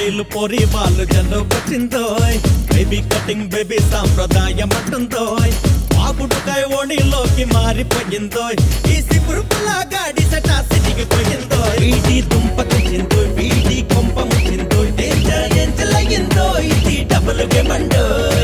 style పోరి వాళ్ళు జనకొచ్చిందో baby cutting baby సాంప్రదాయం అంటుందో ఆకుడుకాయ ఓణిలోకి మారిపోయిందో ఈ సిపురు గాడి సటా సిటికి పోయిందో వీడి దుంప తెచ్చిందో వీడి కొంప ముచ్చిందో డేంజర్ ఏంజల్ అయ్యిందో ఇది డబుల్ గేమ్ అండో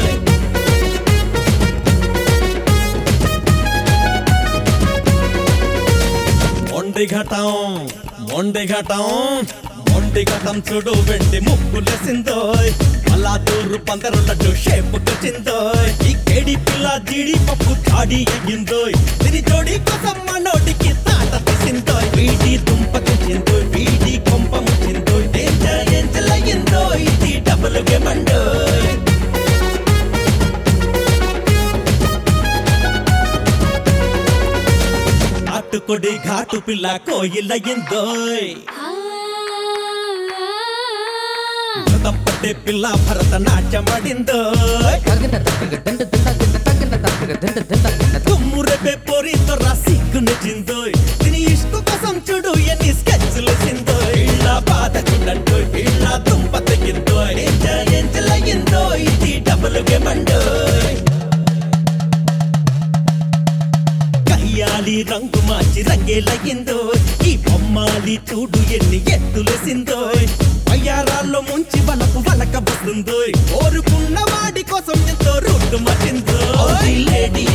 మొండి ఘటం మొండి ఘటం మొండి ఘటం చూడు వెండి ముక్కులేసిందో అలా దూరు పందరు లడ్డు షేపుకొచ్చిందో ఈ కేడి పిల్ల జీడి పప్పు కాడి అయ్యిందో దీని జోడి కోసం మనోడికి తాట తీసిందో వీడి దుంప తెచ్చిందో వీడి కొంప ముచ్చిందో డేంజర్ ఏంజల్ అయ్యిందో ఇది డబుల్ గేమ్ అండో నాటుకొడి ఘాటు పిల్ల కోయిలయ్యిందోయ్ మృతం పట్టే పిల్ల భరతనాట్యమాడిందో తుమ్ము రేపే పోరి తొర్ర సిగ్గు నెచ్చిందో దీని ఇష్కు కోసం చూడు ఎన్ని స్కెచ్లు సిందో ఇళ్ళ బాధ చూడండు ఇళ్ళ దుంప తెగిందో ఎంజాయ్ ఎంజల్ అయ్యిందో ఇది డబుల్ గేమ్ అండో కయ్యాలి రంగు మార్చి రంగేలయ్యిందో ఈ బొమ్మాలి చూడు ఎన్ని ఎత్తులేసిందో అయ్యారాల్లో ముంచి వలకు వలక వస్తుందో కోరుకున్న వాడి కోసం ఎంతో రూటు మచిందో లేడీ